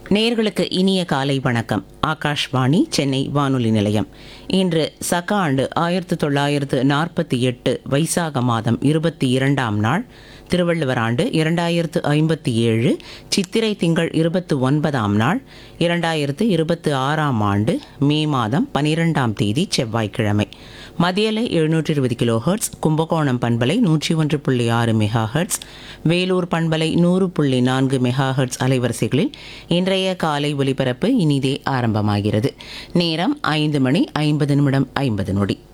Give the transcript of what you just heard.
நேர்களுக்கு இனிய காலை வணக்கம் ஆகாஷ்வாணி சென்னை வானொலி நிலையம் இன்று சக ஆண்டு ஆயிரத்து தொள்ளாயிரத்து நாற்பத்தி எட்டு வைசாக மாதம் இருபத்தி இரண்டாம் நாள் திருவள்ளுவர் ஆண்டு இரண்டாயிரத்து ஐம்பத்தி ஏழு சித்திரை திங்கள் இருபத்து ஒன்பதாம் நாள் இரண்டாயிரத்து இருபத்து ஆறாம் ஆண்டு மே மாதம் பனிரெண்டாம் தேதி செவ்வாய்க்கிழமை மதியலை எழுநூற்றி இருபது கிலோ ஹெர்ட்ஸ் கும்பகோணம் பண்பலை நூற்றி ஒன்று புள்ளி ஆறு மெகா ஹெர்ட்ஸ் வேலூர் பண்பலை நூறு புள்ளி நான்கு மெகா ஹெர்ட்ஸ் அலைவரிசைகளில் இன்றைய காலை ஒலிபரப்பு இனிதே ஆரம்பமாகிறது நேரம் ஐந்து மணி ஐம்பது நிமிடம் ஐம்பது நொடி